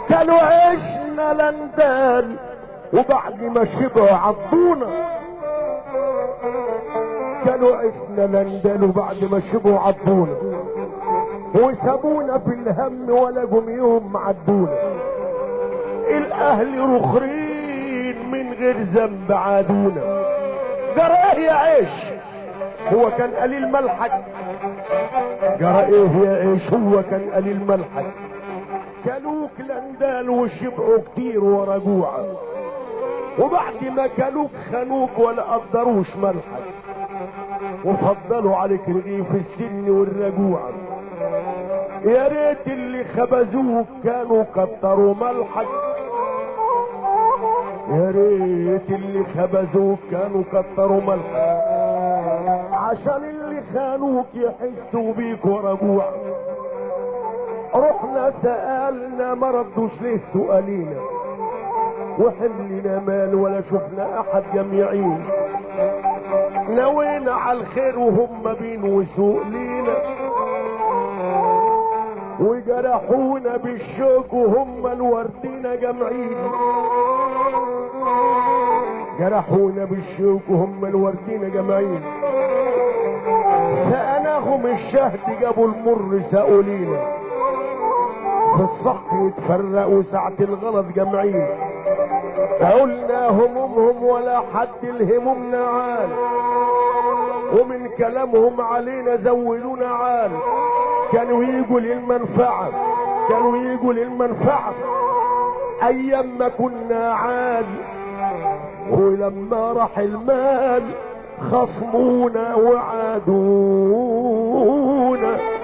كانوا عشنا لندان وبعد ما شبعوا عضونا كانوا عشنا لندان وبعد ما شبعوا عضونا وسابونا في الهم ولا جم يوم عدونا الاهل رخرين من غير ذنب عادونا جرى ايه يا عيش هو كان قليل ملحك جرى ايه يا عيش هو كان قليل ملحك كلوك لندال وشبعوا كتير ورا جوعة وبعد ما كلوك خانوك ولا قدروش ملحك وفضلوا عليك رغيف السن والرجوعة يا ريت اللي خبزوك كانوا كتروا ملحك يا ريت اللي خبزوك كانوا كتروا ملحك عشان اللي خانوك يحسوا بيك ورجوع رحنا سألنا ما ردوش ليه سؤالينا وحملنا مال ولا شفنا احد جميعين نوينا على الخير وهم بين وسوء لينا وجرحونا بالشوك وهم الوردين جمعين جرحونا بالشوك وهم الوردين جمعين سألهم الشهد جابوا المر سأولينا في الصح يتفرقوا ساعة الغلط جمعين قلنا همومهم ولا حد الهمومنا عال ومن كلامهم علينا زودونا عال كانوا يجوا للمنفعة كانوا يجوا للمنفعة ايام ما كنا عال ولما راح المال خصمونا وعادونا